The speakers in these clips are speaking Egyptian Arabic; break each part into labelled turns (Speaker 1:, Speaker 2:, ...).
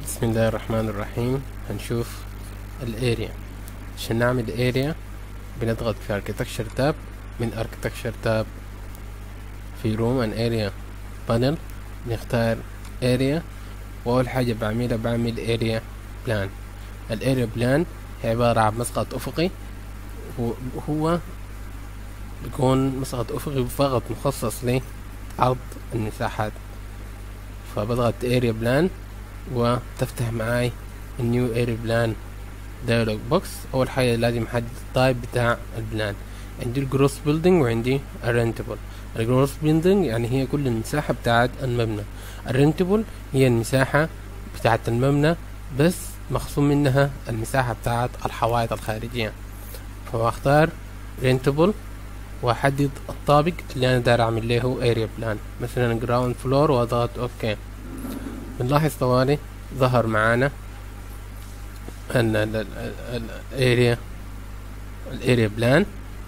Speaker 1: بسم الله الرحمن الرحيم هنشوف الاريا عشان نعمل اريا بنضغط في architecture tab من architecture tab في room and area panel نختار area واول حاجة بعملها بعمل area plan الاريا بلان هي عبارة عن مسقط افقي وهو بيكون مسقط افقي فقط مخصص لعرض المساحات فبضغط اريا بلان وتفتح معاي النيو اري بلان دايلوج بوكس اول حاجه لازم احدد التايب بتاع البلان عندي الجروس بيلدينج وعندي الرنتبل الجروس بيلدينج يعني هي كل المساحه بتاعت المبنى الرنتبل هي المساحه بتاعت المبنى بس مخصوم منها المساحه بتاعت الحوائط الخارجيه فبختار رنتبل واحدد الطابق اللي انا داير اعمل له اريا بلان مثلا جراوند فلور واضغط اوكي بنلاحظ طوالي ظهر معانا ان الاريا الاريا بلان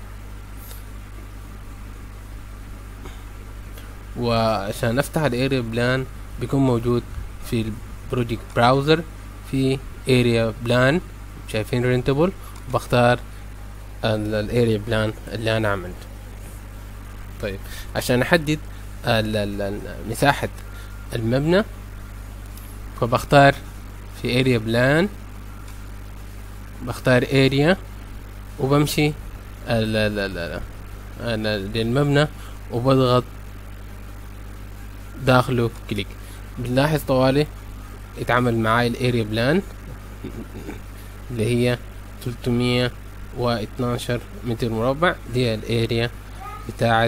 Speaker 1: وعشان افتح الاريا بلان بيكون موجود في البروجكت براوزر في اريا بلان شايفين رينتبل وبختار الاريا بلان اللي انا عملته طيب عشان احدد مساحة المبنى فبختار في اريا بلان بختار اريا وبمشي للمبنى وبضغط داخله كليك بنلاحظ طوالي يتعمل معاي الاريا بلان اللي هي تلتمية واتناشر متر مربع دي الاريا بتاعت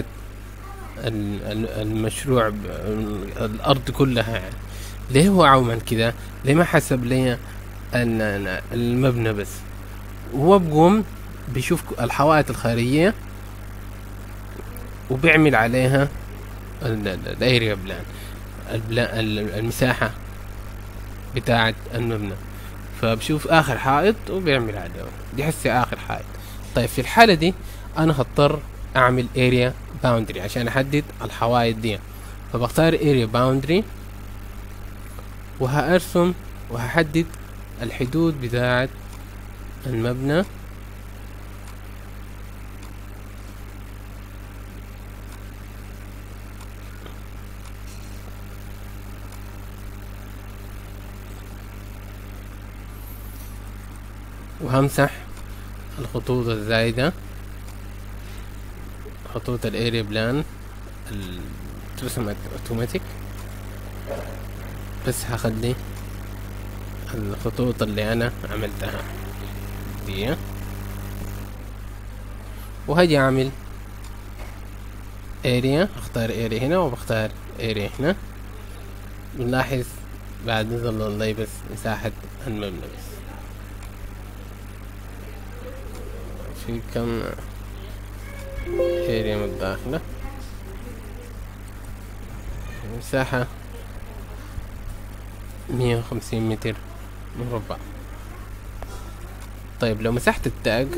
Speaker 1: المشروع الارض كلها يعني ليه هو عمل كده ليه ما حسب لي المبنى بس هو بقوم بيشوف الحوائط الخارجية وبيعمل عليها الاريا بلان المساحة بتاعة المبنى فبشوف اخر حائط وبيعمل عليه دي حسي اخر حائط طيب في الحالة دي انا هضطر اعمل اريا باوندري عشان احدد الحوائط دي فبختار اريا باوندري وهأرسم وهحدد الحدود بتاعة المبنى وهمسح الخطوط الزايدة خطوط الاريا بلان ترسم اوتوماتيك بس هخلي الخطوط اللي انا عملتها دي وهجي اعمل اريا اختار اريا هنا وبختار اريا هنا بنلاحظ بعد نزل الله بس مساحة المبنى بس في كم اريا متداخلة مساحة مية وخمسين متر مربع طيب لو مسحت التاج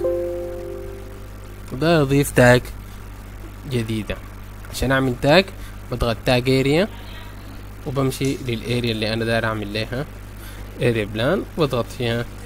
Speaker 1: وده اضيف تاج جديدة عشان اعمل تاج بضغط تاج اريا وبمشي للاريا اللي انا داير اعمل لها اريا بلان واضغط فيها